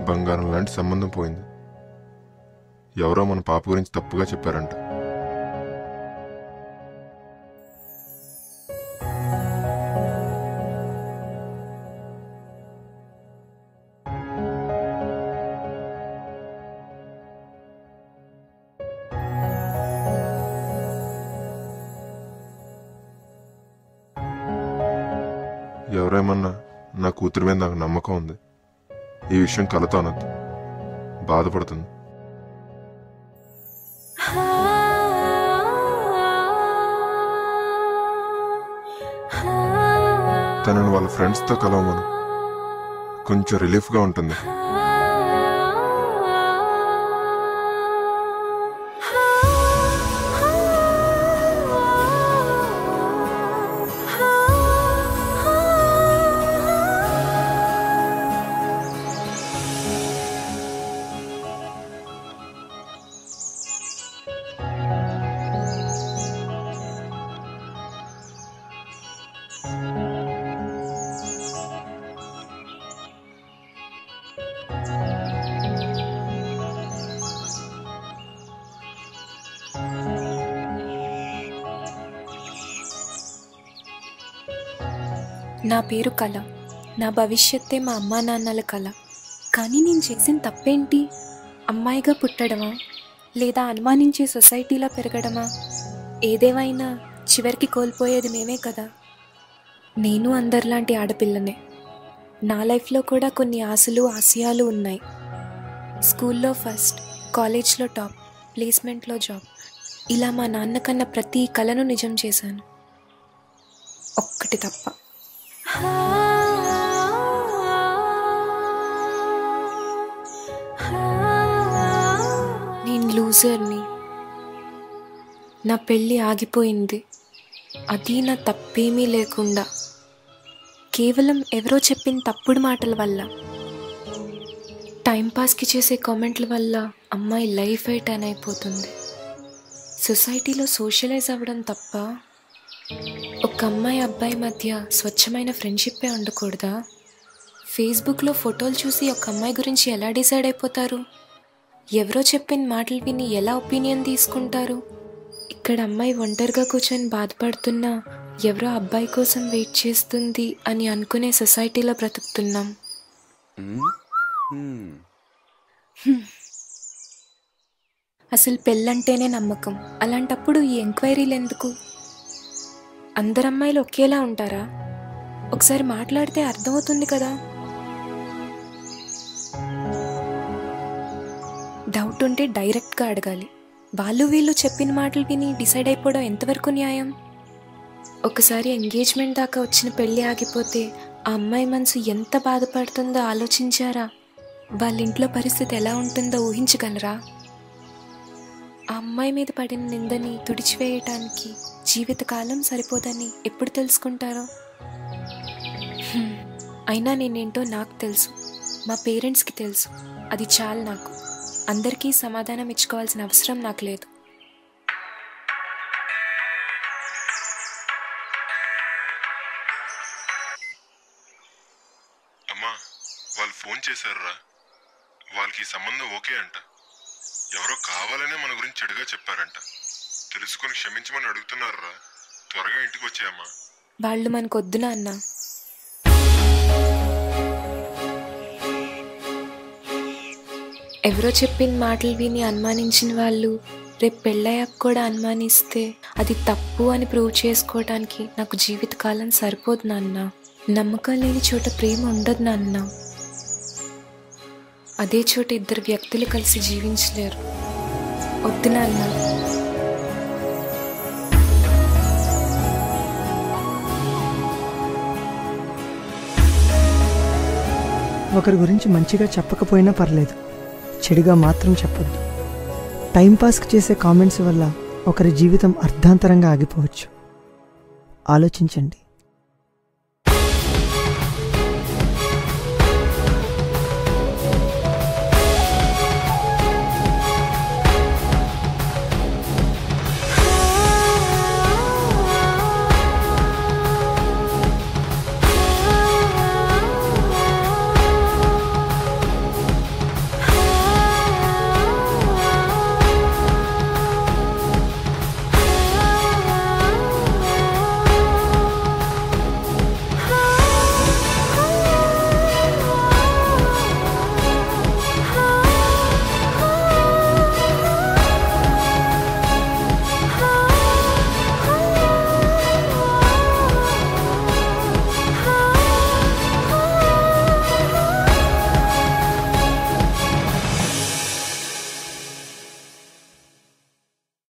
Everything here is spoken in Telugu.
బంగారం లాంటి సంబంధం పోయింది ఎవరో మన పాప గురించి తప్పుగా చెప్పారంట ఎవరేమన్నా నా కూతురు మీద నాకు నమ్మకం ఉంది ఈ విషయం కలతో అనద్దు బాధపడుతుంది తనని వాళ్ళ ఫ్రెండ్స్తో కలవమను కొంచెం రిలీఫ్గా ఉంటుంది నా పేరు కళ నా భవిష్యత్తే మా అమ్మా నాన్నల కళ కానీ నేను చేసిన తప్పేంటి అమ్మాయిగా పుట్టడమా లేదా అనుమానించే సొసైటీలో పెరగడమా ఏదేమైనా చివరికి కోల్పోయేది మేమే కదా నేను అందరిలాంటి ఆడపిల్లనే నా లైఫ్లో కూడా కొన్ని ఆశలు ఆశయాలు ఉన్నాయి స్కూల్లో ఫస్ట్ కాలేజ్లో టాప్ ప్లేస్మెంట్లో జాబ్ ఇలా మా నాన్న కన్నా ప్రతి కళను నిజం చేశాను ఒక్కటి తప్ప నేను లూజర్ని నా పెళ్ళి ఆగిపోయింది అది నా తప్పేమీ లేకుండా కేవలం ఎవరో చెప్పిన తప్పుడు మాటల వల్ల టైంపాస్కి చేసే కామెంట్ల వల్ల అమ్మాయి లైఫ్ టర్న్ అయిపోతుంది సొసైటీలో సోషలైజ్ అవ్వడం తప్ప ఒక అమ్మాయి అబ్బాయి మధ్య స్వచ్ఛమైన ఫ్రెండ్షిప్పే ఉండకూడదా ఫేస్బుక్లో ఫోటోలు చూసి ఒక అమ్మాయి గురించి ఎలా డిసైడ్ అయిపోతారు ఎవరో చెప్పిన మాటలు విని ఎలా ఒపీనియన్ తీసుకుంటారు ఇక్కడ అమ్మాయి ఒంటరిగా కూర్చొని బాధపడుతున్నా ఎవరో అబ్బాయి కోసం వెయిట్ చేస్తుంది అని అనుకునే సొసైటీలో బ్రతుకుతున్నాం అసలు పెళ్ళంటేనే నమ్మకం అలాంటప్పుడు ఈ ఎంక్వైరీలు ఎందుకు అందరు అమ్మాయిలు ఒకేలా ఉంటారా ఒకసారి మాట్లాడితే అర్థమవుతుంది కదా డౌట్ ఉంటే డైరెక్ట్గా అడగాలి వాళ్ళు వీళ్ళు చెప్పిన మాటలు విని డిసైడ్ అయిపోవడం ఎంతవరకు న్యాయం ఒకసారి ఎంగేజ్మెంట్ దాకా వచ్చిన పెళ్ళి ఆగిపోతే ఆ అమ్మాయి మనసు ఎంత బాధపడుతుందో ఆలోచించారా వాళ్ళ ఇంట్లో పరిస్థితి ఎలా ఉంటుందో ఊహించగలరా ఆ అమ్మాయి మీద పడిన నిందని తుడిచివేయటానికి జీవితకాలం సరిపోదని ఎప్పుడు తెలుసుకుంటారో హ్మ్. అయినా నేనేంటో నాకు తెలుసు మా పేరెంట్స్కి తెలుసు అది చాలు నాకు అందరికీ సమాధానం ఇచ్చుకోవాల్సిన అవసరం నాకు లేదు అమ్మా వాళ్ళు ఫోన్ చేశారురా వాళ్ళకి ఈ సంబంధం ఓకే అంట ఎవరో కావాలనే మన గురించి చెడుగా చెప్పారంట తెలుసుకొని క్షమించమని అడుగుతున్నారురా త్వరగా ఇంటికి వచ్చాయమ్మా వాళ్ళు మనకు వద్దు నాన్న ఎవరో చెప్పిన మాటలు విని అనుమానించిన వాళ్ళు రేపు పెళ్ళయ్యాక కూడా అనుమానిస్తే అది తప్పు అని ప్రూవ్ చేసుకోవడానికి నాకు జీవితకాలం సరిపోదు నాన్న నమ్మకం లేని చోట ప్రేమ ఉండదు నాన్న అదే చోట ఇద్దరు వ్యక్తులు కలిసి జీవించలేరు వద్దు నాన్న ఒకరి గురించి మంచిగా చెప్పకపోయినా పర్లేదు చెడుగా మాత్రం చెప్పొద్దు టైంపాస్కి చేసే కామెంట్స్ వల్ల ఒకరి జీవితం అర్ధాంతరంగా ఆగిపోవచ్చు ఆలోచించండి